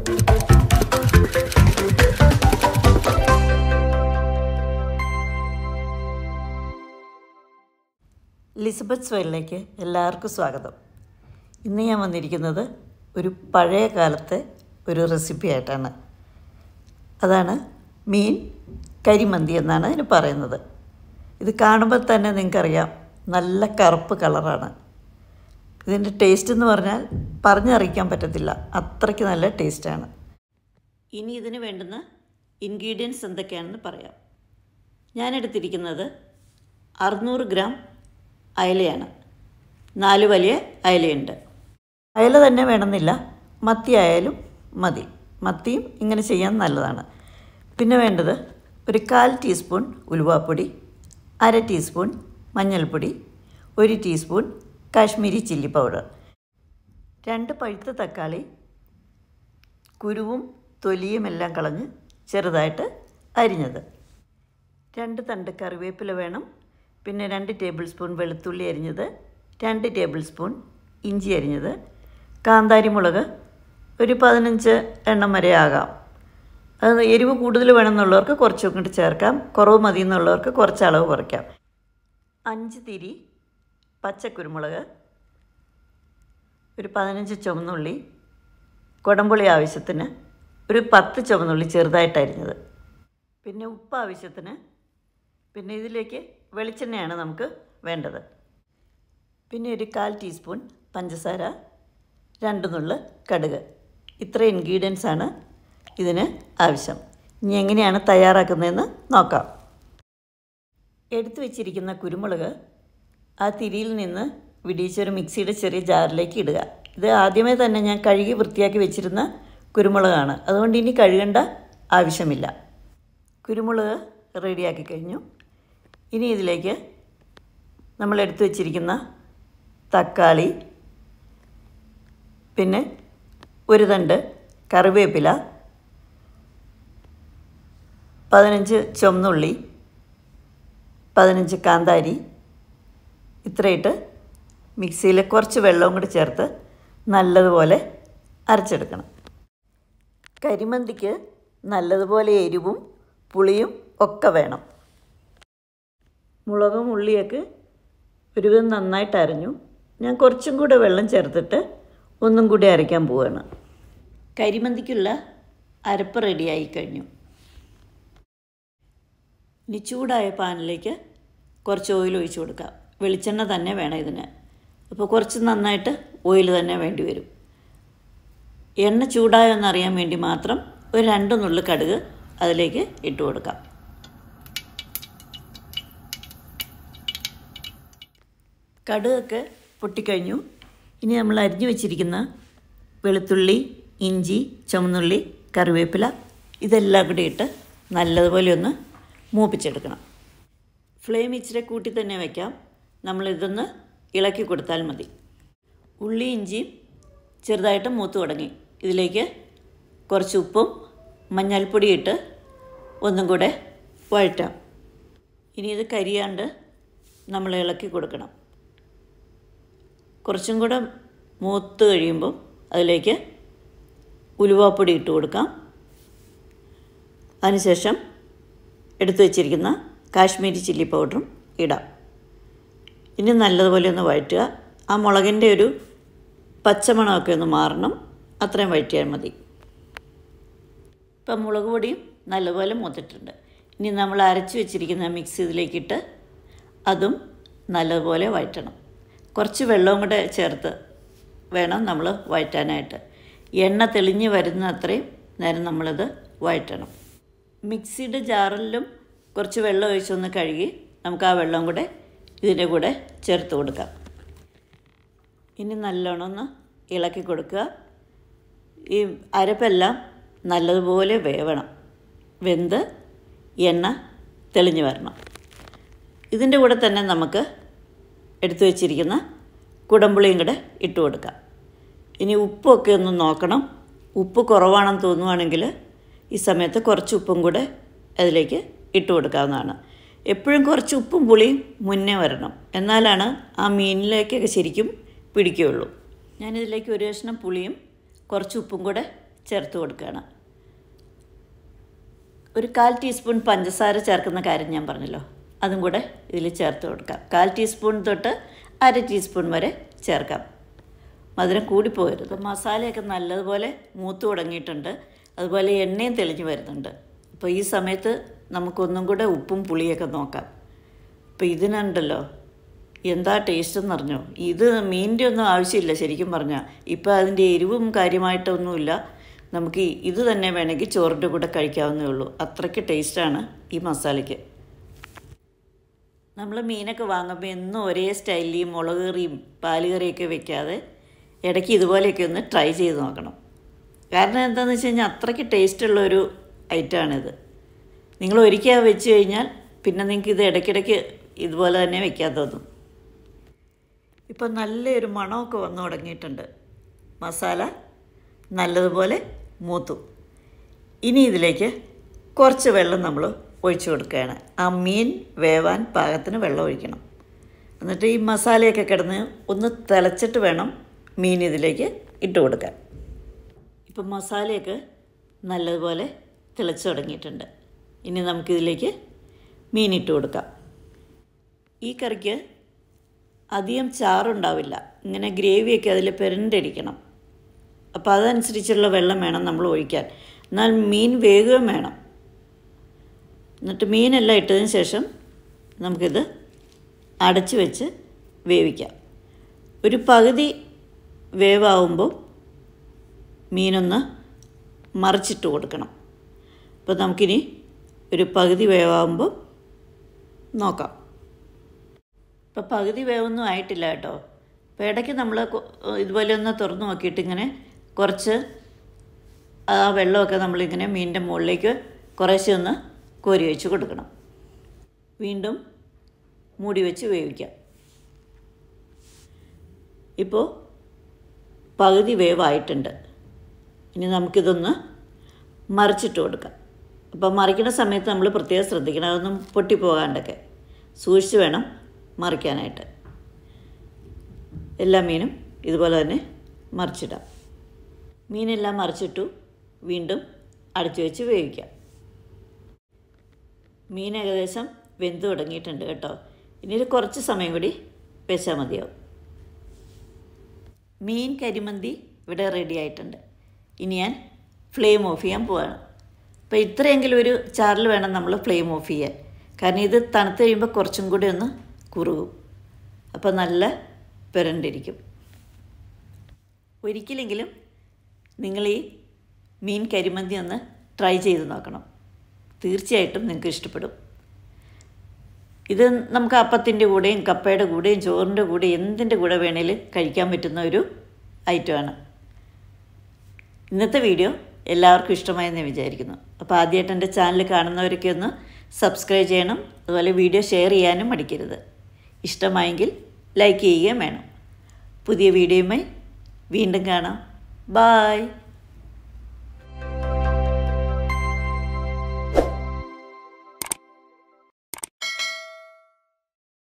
ലിസബത്ത് സ്വയലിലേക്ക് എല്ലാവർക്കും സ്വാഗതം ഇന്ന് ഞാൻ വന്നിരിക്കുന്നത് ഒരു പഴയ കാലത്തെ ഒരു റെസിപ്പി ആയിട്ടാണ് അതാണ് മീൻ കരിമന്തി എന്നാണ് ഇതിന് പറയുന്നത് ഇത് കാണുമ്പോൾ തന്നെ നിങ്ങൾക്കറിയാം നല്ല കറുപ്പ് കളറാണ് ഇതിൻ്റെ ടേസ്റ്റ് എന്ന് പറഞ്ഞാൽ പറഞ്ഞറിയിക്കാൻ പറ്റത്തില്ല അത്രയ്ക്ക് നല്ല ടേസ്റ്റാണ് ഇനി ഇതിന് വേണ്ടുന്ന ഇൻഗ്രീഡിയൻസ് എന്തൊക്കെയാണെന്ന് പറയാം ഞാൻ എടുത്തിരിക്കുന്നത് അറുന്നൂറ് ഗ്രാം അയലയാണ് നാല് വലിയ അയലയുണ്ട് അയല തന്നെ വേണമെന്നില്ല മത്തി ആയാലും മതി മത്തിയും ഇങ്ങനെ ചെയ്യാൻ നല്ലതാണ് പിന്നെ വേണ്ടത് ഒരു കാൽ ടീസ്പൂൺ ഉലുവാപ്പൊടി അര ടീസ്പൂൺ മഞ്ഞൾപ്പൊടി ഒരു ടീസ്പൂൺ കാശ്മീരി ചില്ലി പൗഡർ രണ്ട് പഴുത്ത തക്കാളി കുരുവും തൊലിയും എല്ലാം കളഞ്ഞ് ചെറുതായിട്ട് അരിഞ്ഞത് രണ്ട് തണ്ട് കറിവേപ്പില വേണം പിന്നെ രണ്ട് ടേബിൾ സ്പൂൺ വെളുത്തുള്ളി അരിഞ്ഞത് രണ്ട് ടേബിൾ സ്പൂൺ ഇഞ്ചി അരിഞ്ഞത് കാന്താരി മുളക് ഒരു പതിനഞ്ച് എണ്ണം വരെ ആകാം അത് എരിവ് കൂടുതൽ വേണമെന്നുള്ളവർക്ക് കുറച്ചൊക്കെ ഇട്ട് ചേർക്കാം കുറവ് മതി എന്നുള്ളവർക്ക് കുറച്ച് അളവ് കുറയ്ക്കാം അഞ്ച് തിരി പച്ചക്കുരുമുളക് ഒരു പതിനഞ്ച് ചുവന്നുള്ളി കുടംപുളി ആവശ്യത്തിന് ഒരു പത്ത് ചുവന്നുള്ളി ചെറുതായിട്ട് അരിഞ്ഞത് പിന്നെ ഉപ്പ് ആവശ്യത്തിന് പിന്നെ ഇതിലേക്ക് വെളിച്ചെണ്ണയാണ് നമുക്ക് വേണ്ടത് പിന്നെ ഒരു കാൽ ടീസ്പൂൺ പഞ്ചസാര രണ്ട് നുള്ള് കടുക് ഇത്ര ഇൻഗ്രീഡിയൻസ് ആണ് ഇതിന് ആവശ്യം ഇനി എങ്ങനെയാണ് തയ്യാറാക്കുന്നതെന്ന് നോക്കാം എടുത്തു വെച്ചിരിക്കുന്ന കുരുമുളക് ആ തിരിയിൽ നിന്ന് വിടിയിച്ചൊരു മിക്സിയുടെ ചെറിയ ജാറിലേക്ക് ഇടുക ഇത് ആദ്യമേ തന്നെ ഞാൻ കഴുകി വൃത്തിയാക്കി വെച്ചിരുന്ന കുരുമുളകാണ് അതുകൊണ്ട് ഇനി കഴുകേണ്ട ആവശ്യമില്ല കുരുമുളക് റെഡിയാക്കി കഴിഞ്ഞു ഇനി ഇതിലേക്ക് നമ്മൾ എടുത്തു വച്ചിരിക്കുന്ന തക്കാളി പിന്നെ ഒരു തണ്ട് കറിവേപ്പില പതിനഞ്ച് ചുവന്നുള്ളി പതിനഞ്ച് കാന്താരി ഇത്രയിട്ട് മിക്സിയിൽ കുറച്ച് വെള്ളവും കൂടി ചേർത്ത് നല്ലതുപോലെ അരച്ചെടുക്കണം കരിമന്തിക്ക് നല്ലതുപോലെ എരിവും പുളിയും ഒക്കെ വേണം മുളകും ഉള്ളിയൊക്കെ ഒരുവിധം നന്നായിട്ട് അരഞ്ഞു ഞാൻ കുറച്ചും കൂടെ വെള്ളം ചേർത്തിട്ട് ഒന്നും കൂടി അരയ്ക്കാൻ പോവുകയാണ് കരിമന്തിക്കുള്ള അരപ്പ് റെഡിയായി കഴിഞ്ഞു ഇനി ചൂടായ പാനിലേക്ക് കുറച്ച് ഓയിൽ ഒഴിച്ച് കൊടുക്കാം വെളിച്ചെണ്ണ തന്നെ വേണം ഇതിന് അപ്പോൾ കുറച്ച് നന്നായിട്ട് ഓയിൽ തന്നെ വേണ്ടി വരും എണ്ണ ചൂടായോ എന്നറിയാൻ വേണ്ടി മാത്രം ഒരു രണ്ട് നുള്ളു കടുക് അതിലേക്ക് ഇട്ട് കൊടുക്കാം കടുകൊക്കെ പൊട്ടിക്കഴിഞ്ഞു ഇനി നമ്മൾ അരിഞ്ഞു വെച്ചിരിക്കുന്ന വെളുത്തുള്ളി ഇഞ്ചി ചുമന്നുള്ളി കറിവേപ്പില ഇതെല്ലാം കൂടി ഇട്ട് നല്ലതുപോലെ ഒന്ന് മൂപ്പിച്ചെടുക്കണം ഫ്ലെയിം ഇച്ചിരി കൂട്ടി തന്നെ വയ്ക്കാം നമ്മളിതൊന്ന് ഇളക്കി കൊടുത്താൽ മതി ഉള്ളി ഇഞ്ചിയും ചെറുതായിട്ട് മൂത്ത് തുടങ്ങി ഇതിലേക്ക് കുറച്ച് ഉപ്പും മഞ്ഞൾപ്പൊടി ഇട്ട് ഒന്നും കൂടെ വഴറ്റാം ഇനി ഇത് കരിയാണ്ട് നമ്മൾ ഇളക്കി കൊടുക്കണം കുറച്ചും കൂടെ മൂത്ത് കഴിയുമ്പം അതിലേക്ക് ഉലുവാപ്പൊടി ഇട്ട് കൊടുക്കാം അതിനുശേഷം എടുത്തു വച്ചിരിക്കുന്ന കാശ്മീരി ചില്ലി പൗഡറും ഇടാം ഇനി നല്ലതുപോലെ ഒന്ന് വഴറ്റുക ആ മുളകിൻ്റെ ഒരു പച്ചമണമൊക്കെ ഒന്ന് മാറണം അത്രയും വഴറ്റിയാൽ മതി ഇപ്പം മുളക് പൊടിയും നല്ലപോലെ മൂത്തിട്ടുണ്ട് ഇനി നമ്മൾ അരച്ച് വെച്ചിരിക്കുന്ന മിക്സ് ഇതിലേക്കിട്ട് അതും നല്ലതുപോലെ വഴറ്റണം കുറച്ച് വെള്ളവും കൂടെ ചേർത്ത് വേണം നമ്മൾ വഴറ്റാനായിട്ട് എണ്ണ തെളിഞ്ഞ് വരുന്ന അത്രയും നേരം നമ്മളിത് വഴറ്റണം മിക്സിയുടെ ജാറിലും കുറച്ച് വെള്ളം ഒഴിച്ചൊന്ന് കഴുകി നമുക്ക് ആ വെള്ളം കൂടെ ഇതിൻ്റെ കൂടെ ചേർത്ത് കൊടുക്കാം ഇനി നല്ലോണം ഒന്ന് ഇളക്കി കൊടുക്കുക ഈ അരപ്പെല്ലാം നല്ലതുപോലെ വേവണം വെന്ത് എണ്ണ തെളിഞ്ഞ് വരണം ഇതിൻ്റെ കൂടെ തന്നെ നമുക്ക് എടുത്തു വച്ചിരിക്കുന്ന കുടംപുളിയും കൂടെ ഇട്ട് കൊടുക്കാം ഇനി ഉപ്പൊക്കെ ഒന്ന് നോക്കണം ഉപ്പ് കുറവാണെന്ന് തോന്നുവാണെങ്കിൽ ഈ സമയത്ത് കുറച്ച് ഉപ്പും കൂടെ അതിലേക്ക് ഇട്ട് കൊടുക്കാവുന്നതാണ് എപ്പോഴും കുറച്ച് ഉപ്പും പുളിയും മുന്നേ വരണം എന്നാലാണ് ആ മീനിലേക്കൊക്കെ ശരിക്കും പിടിക്കുകയുള്ളൂ ഞാനിതിലേക്ക് ഒരു കഷ്ണം പുളിയും കുറച്ച് ഉപ്പും കൂടെ ചേർത്ത് കൊടുക്കുകയാണ് ഒരു കാൽ ടീസ്പൂൺ പഞ്ചസാര ചേർക്കുന്ന കാര്യം ഞാൻ പറഞ്ഞല്ലോ അതും കൂടെ ഇതിൽ ചേർത്ത് കൊടുക്കാം കാൽ ടീസ്പൂൺ തൊട്ട് അര ടീസ്പൂൺ വരെ ചേർക്കാം മധുരം കൂടിപ്പോകരുത് മസാലയൊക്കെ നല്ലതുപോലെ മൂത്ത് തുടങ്ങിയിട്ടുണ്ട് അതുപോലെ എണ്ണയും തെളിഞ്ഞു വരുന്നുണ്ട് അപ്പോൾ ഈ സമയത്ത് നമുക്കൊന്നും കൂടെ ഉപ്പും പുളിയൊക്കെ നോക്കാം അപ്പോൾ ഇതിനുണ്ടല്ലോ എന്താ ടേസ്റ്റ് എന്ന് അറിഞ്ഞോ ഇത് മീനിൻ്റെ ഒന്നും ആവശ്യമില്ല ശരിക്കും പറഞ്ഞാൽ ഇപ്പോൾ അതിൻ്റെ എരിവും കാര്യമായിട്ടൊന്നുമില്ല നമുക്ക് ഈ- ഇത് തന്നെ വേണമെങ്കിൽ ചോറിൻ്റെ കൂടെ കഴിക്കാവുന്നേ ഉള്ളൂ അത്രയ്ക്ക് ടേസ്റ്റാണ് ഈ മസാലയ്ക്ക് നമ്മൾ മീനൊക്കെ വാങ്ങുമ്പോൾ എന്നും ഒരേ സ്റ്റൈലിൽ മുളക് കറിയും പാലുകറിയൊക്കെ വെക്കാതെ ഇടയ്ക്ക് ഇതുപോലെയൊക്കെ ഒന്ന് ട്രൈ ചെയ്ത് നോക്കണം കാരണം എന്താണെന്ന് വെച്ച് കഴിഞ്ഞാൽ അത്രയ്ക്ക് ടേസ്റ്റുള്ളൊരു ഐറ്റമാണിത് നിങ്ങൾ ഒരിക്കൽ വെച്ച് കഴിഞ്ഞാൽ പിന്നെ നിങ്ങൾക്ക് ഇത് ഇടയ്ക്കിടയ്ക്ക് ഇതുപോലെ തന്നെ വെക്കാൻ തോന്നും ഇപ്പം നല്ലൊരു മണമൊക്കെ വന്നു തുടങ്ങിയിട്ടുണ്ട് മസാല നല്ലതുപോലെ മൂത്തു ഇനി ഇതിലേക്ക് കുറച്ച് വെള്ളം നമ്മൾ ഒഴിച്ചു കൊടുക്കുകയാണ് ആ മീൻ വേവാൻ പാകത്തിന് വെള്ളം ഒഴിക്കണം എന്നിട്ട് ഈ മസാലയൊക്കെ കിടന്ന് ഒന്ന് തിളച്ചിട്ട് വേണം മീൻ ഇതിലേക്ക് ഇട്ട് കൊടുക്കാൻ ഇപ്പം മസാലയൊക്കെ നല്ലതുപോലെ തിളച്ച് തുടങ്ങിയിട്ടുണ്ട് ഇനി നമുക്കിതിലേക്ക് മീൻ ഇട്ട് കൊടുക്കാം ഈ കറിക്ക് അധികം ചാറുണ്ടാവില്ല ഇങ്ങനെ ഗ്രേവിയൊക്കെ അതിൽ പെരണ്ടടിക്കണം അപ്പോൾ അതനുസരിച്ചുള്ള വെള്ളം വേണം നമ്മൾ ഒഴിക്കാൻ എന്നാൽ മീൻ വേഗം വേണം എന്നിട്ട് മീനെല്ലാം ഇട്ടതിന് ശേഷം നമുക്കിത് അടച്ച് വെച്ച് വേവിക്കാം ഒരു പകുതി വേവാകുമ്പോൾ മീനൊന്ന് മറിച്ചിട്ട് കൊടുക്കണം അപ്പോൾ നമുക്കിനി ഒരു പകുതി വേവാകുമ്പോൾ നോക്കാം ഇപ്പോൾ പകുതി വേവൊന്നും ആയിട്ടില്ല കേട്ടോ അപ്പോൾ ഇടയ്ക്ക് നമ്മൾ കൊ- ഇതുപോലെ ഒന്ന് തുറന്ന് നോക്കിയിട്ട് ഇങ്ങനെ കുറച്ച് ആ വെള്ളമൊക്കെ നമ്മളിങ്ങനെ മീനിൻ്റെ മുകളിലേക്ക് കുറേശ്ശെ ഒന്ന് കോരി വെച്ച് കൊടുക്കണം വീണ്ടും മൂടി വെച്ച് വേവിക്കാം ഇപ്പോൾ പകുതി വേവായിട്ടുണ്ട് ഇനി നമുക്കിതൊന്ന് മറിച്ചിട്ട് കൊടുക്കാം അപ്പോൾ മറിക്കുന്ന സമയത്ത് നമ്മൾ പ്രത്യേകം ശ്രദ്ധിക്കണം അതൊന്നും പൊട്ടിപ്പോകാണ്ടൊക്കെ സൂക്ഷിച്ച് വേണം മറിക്കാനായിട്ട് എല്ലാ മീനും ഇതുപോലെ തന്നെ മറിച്ചിടാം മീനെല്ലാം മറിച്ചിട്ടു വീണ്ടും അടച്ചു വെച്ച് വേവിക്കാം മീൻ ഏകദേശം വെന്ത് തുടങ്ങിയിട്ടുണ്ട് കേട്ടോ ഇനി ഒരു കുറച്ച് സമയം കൂടി വെച്ചാൽ മതിയാവും മീൻ കരിമന്തി ഇവിടെ റെഡി ആയിട്ടുണ്ട് ഇനി ഞാൻ ഫ്ലെയിം ഓഫ് ചെയ്യാൻ പോവാണ് അപ്പോൾ ഇത്രയെങ്കിലും ഒരു ചാറിൽ വേണം നമ്മൾ ഫ്ലെയിം ഓഫ് ചെയ്യാൻ കാരണം ഇത് തണുത്ത് കഴിയുമ്പോൾ കുറച്ചും കൂടി ഒന്ന് കുറുകും അപ്പോൾ നല്ല പുരണ്ടിരിക്കും ഒരിക്കലെങ്കിലും നിങ്ങൾ ഈ മീൻ കരിമന്തി ഒന്ന് ട്രൈ ചെയ്ത് നോക്കണം തീർച്ചയായിട്ടും നിങ്ങൾക്ക് ഇഷ്ടപ്പെടും ഇത് നമുക്ക് അപ്പത്തിൻ്റെ കൂടെയും കപ്പയുടെ കൂടെയും ചോറിൻ്റെ കൂടെ എന്തിൻ്റെ കൂടെ വേണേലും കഴിക്കാൻ പറ്റുന്ന ഒരു ഐറ്റമാണ് ഇന്നത്തെ വീഡിയോ എല്ലാവർക്കും ഇഷ്ടമായെന്ന് ഞാൻ വിചാരിക്കുന്നു അപ്പോൾ ആദ്യമായിട്ട് എൻ്റെ ചാനൽ കാണുന്നവരൊക്കെ ഒന്ന് സബ്സ്ക്രൈബ് ചെയ്യണം അതുപോലെ വീഡിയോ ഷെയർ ചെയ്യാനും മടിക്കരുത് ഇഷ്ടമായെങ്കിൽ ലൈക്ക് ചെയ്യുകയും വേണം പുതിയ വീഡിയോയുമായി വീണ്ടും കാണാം ബായ്